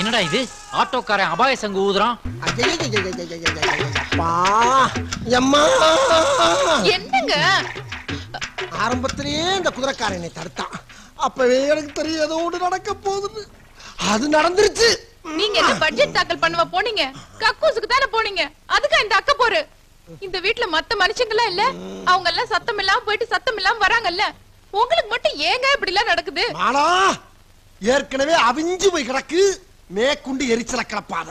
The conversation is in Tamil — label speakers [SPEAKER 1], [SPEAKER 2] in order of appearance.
[SPEAKER 1] என்னடா இது ஆட்டோக்காரன் அபாய சங்கு ஊதுறான்
[SPEAKER 2] அப்பா எம்மா
[SPEAKER 3] என்னங்க
[SPEAKER 2] ஆரம்பத்திலேயே இந்த குதிரைக்காரன் என்னை தடுத்தான் அப்பவே எனக்கு தெரியும் ஏதோ ஒண்ணு நடக்க போகுதுன்னு அது நடந்துருச்சு
[SPEAKER 3] நீங்க என்ன பட்ஜெட் தாக்கல் பண்ணுவ போனீங்க கக்கூசுக்கு தானே போனீங்க அதுக்கா இந்த அக்க போரு இந்த வீட்ல மத்த மனுஷங்க எல்லாம் இல்ல அவங்க எல்லாம் சத்தம் இல்லாம போயிட்டு சத்தம் இல்லாம வராங்கல்ல உங்களுக்கு மட்டும் ஏங்க இப்படி எல்லாம் நடக்குது
[SPEAKER 2] ஆனா ஏற்கனவே அவிஞ்சு போய் கிடக்கு மேற்கொண்டு எரிச்சல கிளப்பாத